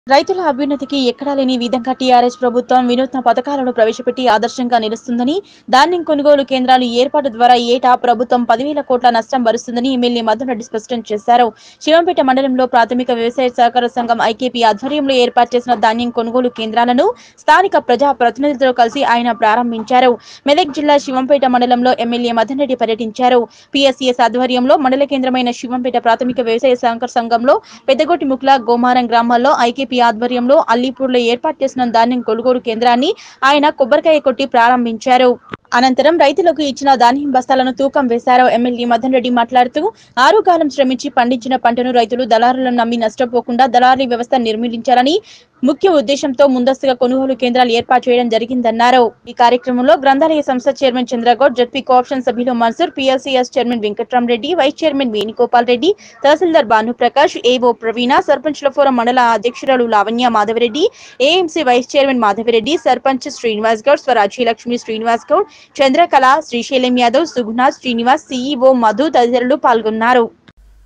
రైతుల అభ్యున్నతికి ఎక్కడా లేని విధంగా టీఆర్ఎస్ ప్రభుత్వం వినూత్న పథకాలను ప్రవేశపెట్టి ఆదర్శంగా నిలుస్తుందని ధాన్యం కొనుగోలు కేంద్రాలు ఏర్పాటు ద్వారా ఏటా ప్రభుత్వం పదివేల కోట్ల నష్టం భరుస్తుందని ఎమ్మెల్యే మధు రెడ్డి స్పష్టం చేశారు శివంపేట మండలంలో ప్రాథమిక వ్యవసాయ సహకార సంఘం ఐకేపీ ఆధ్వర్యంలో ఏర్పాటు చేసిన ధాన్యం కొనుగోలు కేంద్రాలను స్థానిక ప్రజా ప్రతినిధులతో కలిసి ఆయన ప్రారంభించారు మెదక్ జిల్లా శివంపేట మండలంలో ఎమ్మెల్యే మదన్ రెడ్డి పర్యటించారు పిఎస్సిఎస్ ఆధ్వర్యంలో మండల కేంద్రమైన శివంపేట ప్రాథమిక వ్యవసాయ సహకార సంఘంలో పెద్దగొట్టి ముక్ల గోమారం గ్రామాల్లో ఐకేపీ ఆధ్వర్యంలో అల్లీపూర్లో ఏర్పాటు చేసిన ధాన్యం కొనుగోలు కేంద్రాన్ని ఆయన కొబ్బరికాయ కొట్టి ప్రారంభించారు అనంతరం రైతులకు ఇచ్చిన ధాన్యం బస్తాలను తూకం వేశారు ఎమ్మెల్యే మదన్ రెడ్డి మాట్లాడుతూ ఆరుగాలం శ్రమించి పండించిన పంటను రైతులు దళారులను నమ్మి నష్టపోకుండా దళారీ వ్యవస్థ నిర్మించాలని ముఖ్య ఉద్దేశంతో ముందస్తుగా కొనుగోలు కేంద్రాలు ఏర్పాటు చేయడం జరిగిందన్నారు ఈ కార్యక్రమంలో గ్రంథాలయ సంస్థ చైర్మన్ చంద్రగౌడ్ జడ్పీ కోఆప్షన్ సభ్యులు Mansoor P L C S chairman Venkatramareddy vice chairman Venugopal Reddy తహసీల్దార్ భానుప్రకాష్ ఏవో ప్రవీణ సర్పంచ్ల ఫోరం మండల అధ్యక్షురాలు Lavanya Madhavareddy A M C vice chairman Madhavareddy sarpanch Srinivas Goud Swarajyalakshmi Srinivas Goud Chandrakala Srisailam Yadav Suguna Srinivas C E O Madhu తదితరులు పాల్గొన్నారు